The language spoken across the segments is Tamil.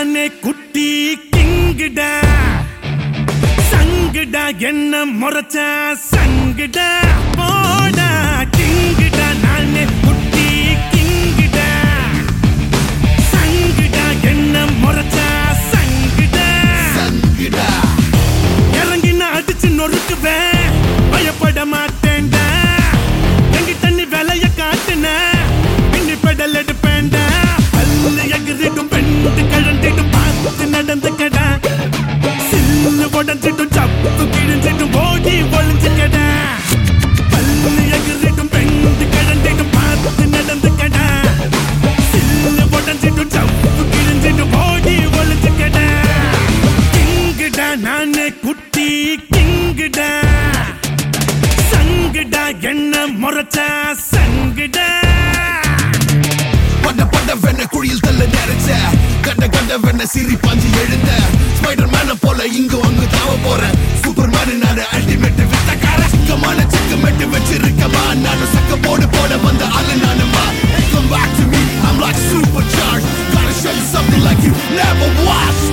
நானே குட்டி கிங்குடா சங்குடா என்ன முறைச்சா சங்குடா போடா கிங்குடா நானே குட்டி கிங்குடா சங்குடா என்ன முறைச்சா சங்குடா சங்குடா இறங்கி நான் அடிச்சு நொறுக்குவேன் பயப்பட மாட்டேன்டா எங்க தண்ணி விலைய காட்டுன பின்னி பெடல் எடுப்பேன்டா பல்லு எகிரிட்டும் பெண்டு கழண்டிட்டும் பார்த்து நடந்து கடா சில்லு உடஞ்சிட்டும் சப்பு கிழிஞ்சிட்டும் ஓடி ஒளிஞ்சுக்கடா பல்லு எகிரிட்டும் பெண்டு கழண்டிட்டும் பார்த்து நடந்து கடா சில்லு உடஞ்சிட்டும் சப்பு கிழிஞ்சிட்டும் ஓடி ஒளிஞ்சுக்கடா கிங்குடா நானு குட்டி கிங்குடா சங்குடா என்ன முறைச்சா சங்குடா பட பட வெண்ண குழியில் தள்ள நேரச்ச கண்ட கண்ட வெண்ண சிரி பாஞ்சு எழுந்த ஸ்பைடர் மேன போல இங்கு அங்கு தாவ போறேன் சூப்பர் மேன் நானு அல்டிமேட் வித்தக்கார சிக்கமான சிக்கமெட்டு வச்சிருக்கமா நானு சக்க போடு போட வந்த ஆளு நானுமா Come back to me, I'm like supercharged Gotta show you something like you never watched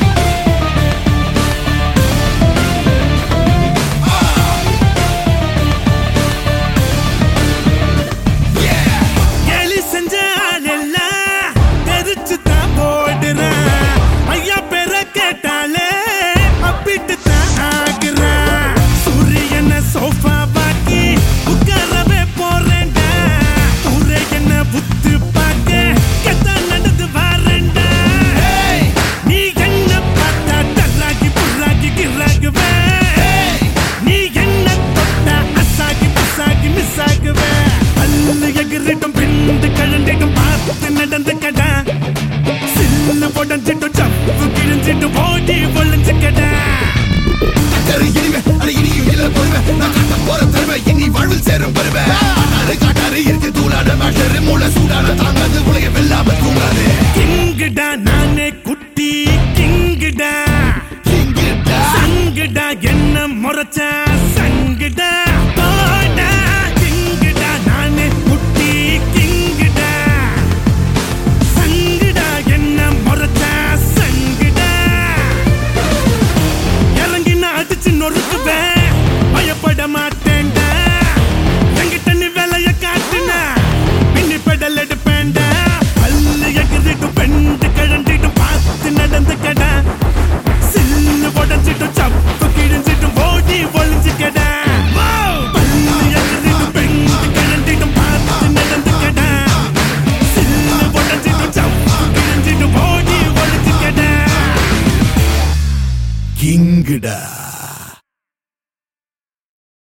Yeah கேலி செஞ்ச ஆளெல்லாம் தெரிச்சு தான் போடுறான் ஐயா பெற கேட்டாலே அப்பிட்டு தான் ஆகுறான் சூரியனை சோஃபா பாக்கி உட்காரவே போறேன்டா ஊரே என்ன புத்து பார்க்க கெத்தா நடந்து வாரேன்டா Hey நீ என்ன பார்த்தா தர்ராகி புர்ராகி கிராகுவே நீ என்ன தொட்டா அசாகி புசாகி மிஸ் ஆகுவே பல்லு எகிரிட்டும் பிண்டு கழண்டிட்டும் பார்த்து நடந்து கடா சில்லு உடஞ்சிட்டும் சப்பு கிழிஞ்சிட்டும் ஓடி ஒளிஞ்சு கடா கரு இனிமே அட இனியும் இல்ல பொறுமை நான் காட்ட போற திறமை இனி வாழ்வில் சேரும் பெருமை காட்டாரு காட்டாரு இருக்கு தூளான மேட்டரு மூளை சூடான தாங்காது உலக வெல்லாம தூங்காது கிங்குடா நானே குட்டி கிங்குடா கிங்கிட்டா சங்குடா என்ன முறைச்சா சங்குடா போடா கிங்குடா நானே குட்டி கிங்குடா சங்குடா என்ன முறைச்சா சங்குடா இறங்கி நான் அடிச்சு நொறுக்குவேன் பயப்பட மாட்டேன்டா எங்கிட்ட நீ வேலைய காட்டுன பின்னி பெடல் எடுப்பேன்டா பல்லு எகிரிட்டும் பெண்டு கிழண்டிட்டும் பார்த்து நடந்து கடா சில்லு உடஞ்சிட்டும் சப்பு கிழிஞ்சிட்டும் ஓடி ஒளிஞ்சு கடா பல்லு எகிரிட்டும் பெண்டு கிழண்டிட்டும் பார்த்து நடந்து கடா சில்லு உடஞ்சிட்டும் சப்பு கிழிஞ்சிட்டும் ஓடி ஒளிஞ்சு கடா கிங்குடா